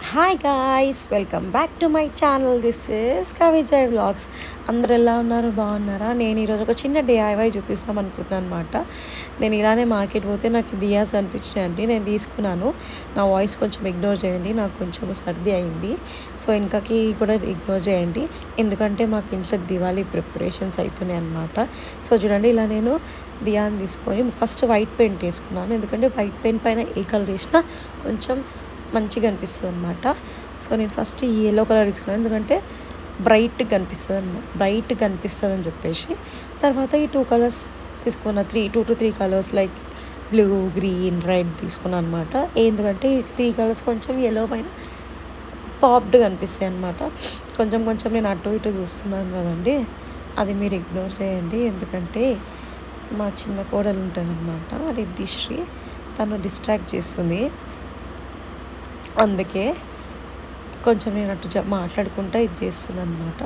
hi guys welcome back to my channel this is Kavijay vlogs అందరు ఎలా ఉన్నారు బాగున్నారా నేను ఈరోజు ఒక చిన్న డిఐవై చూపిస్తాం అనుకుంటున్నాను అనమాట నేను ఇలానే మార్కెట్ పోతే నాకు దియాస్ కనిపించినాయండి నేను తీసుకున్నాను నా వాయిస్ కొంచెం ఇగ్నోర్ చేయండి నాకు కొంచెం సర్ది అయింది సో ఇంకాకి కూడా ఇగ్నోర్ చేయండి ఎందుకంటే మాకు ఇంట్లో దివాళీ ప్రిపరేషన్స్ అవుతున్నాయి అనమాట సో చూడండి ఇలా నేను దియాన్ తీసుకొని ఫస్ట్ వైట్ పెయింట్ వేసుకున్నాను ఎందుకంటే వైట్ పెయింట్ పైన ఏ కలర్ వేసినా కొంచెం మంచిగా అనిపిస్తుంది అనమాట సో నేను ఫస్ట్ ఈ ఎల్లో కలర్ తీసుకున్నాను ఎందుకంటే బ్రైట్ కనిపిస్తుంది అనమాట బ్రైట్ కనిపిస్తుంది అని చెప్పేసి తర్వాత ఈ టూ కలర్స్ తీసుకున్న three two to three colours like blue green red తీసుకున్నాను అనమాట ఎందుకంటే ఈ త్రీ కలర్స్ కొంచెం ఎల్లో పైన పాప్డ్గా అనిపిస్తాయి అనమాట కొంచెం కొంచెం నేను అటు ఇటు చూస్తున్నాను కదండి అది మీరు ఇగ్నోర్ చేయండి ఎందుకంటే మా చిన్న కోడలు ఉంటుంది అనమాట రిద్దిశ్రీ తను డిస్ట్రాక్ట్ చేస్తుంది అందుకే కొంచెం నేను అటు జ- మాట్లాడుకుంటా ఇది చేస్తున్నాను అనమాట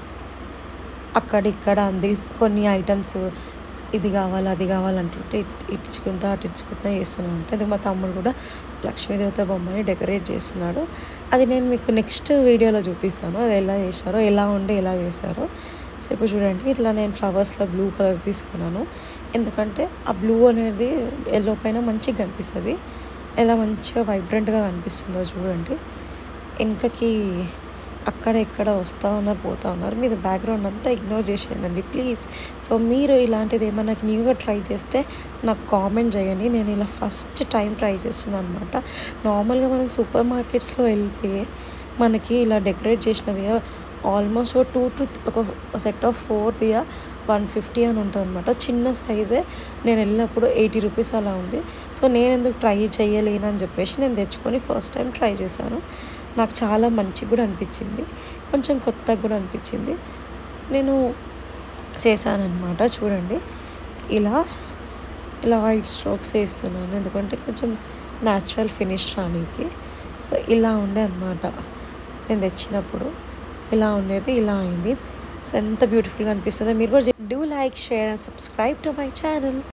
అక్కడ ఇక్కడ అంది కొన్ని ఐటమ్స్ ఇది కావాలి అది కావాలంటుంటే ఇట్- ఇచ్చుకుంటా అటు ఇచ్చుకుంటా చేస్తున్నాను అంటే అది మా తమ్ముడు కూడా లక్ష్మీదేవత బొమ్మని డెకరేట్ చేస్తున్నాడు అది నేను మీకు నెక్స్ట్ వీడియోలో చూపిస్తాను అది ఎలా చేశారో ఎలా ఉండి ఎలా చేశారో సో ఇప్పుడు చూడండి ఇట్లా నేను ఫ్లవర్స్లో బ్లూ కలర్ తీసుకున్నాను ఎందుకంటే ఆ బ్లూ అనేది ఎల్లో పైన మంచిగా కనిపిస్తుంది ఎలా మంచిగా వైబ్రెంట్గా కనిపిస్తుందో చూడండి వెనకకి అక్కడ ఇక్కడ వస్తూ ఉన్నారు పోతూ ఉన్నారు మీరు బ్యాక్గ్రౌండ్ అంతా ఇగ్నోర్ చేసేయండి ప్లీజ్ సో మీరు ఇలాంటిది ఏమైనా న్యూగా ట్రై చేస్తే నాకు కామెంట్ చేయండి నేను ఇలా ఫస్ట్ టైం ట్రై చేస్తున్నాను అనమాట నార్మల్గా మనం సూపర్ మార్కెట్స్లో వెళ్తే మనకి ఇలా డెకరేట్ చేసినది ఆల్మోస్ట్ ఒక టూ టు ఒక set of four diya one fifty అని ఉంటుంది అనమాట చిన్న సైజే నేను వెళ్ళినప్పుడు ఎయిటీ రూపీస్ అలా ఉంది సో నేను ఎందుకు ట్రై చేయలేను అని చెప్పేసి నేను తెచ్చుకొని ఫస్ట్ టైం ట్రై చేశాను నాకు చాలా మంచిగా కూడా అనిపించింది కొంచెం కొత్తగా కూడా అనిపించింది నేను చేశానన్నమాట చూడండి ఇలా ఇలా వైట్ స్ట్రోక్స్ వేస్తున్నాను ఎందుకంటే కొంచెం న్యాచురల్ ఫినిష్ రానికి సో ఇలా ఉండే అనమాట నేను తెచ్చినప్పుడు ఇలా ఉండేది ఇలా అయింది సో ఎంత బ్యూటిఫుల్గా అనిపిస్తుందో మీరు కూడా do like share and subscribe to my channel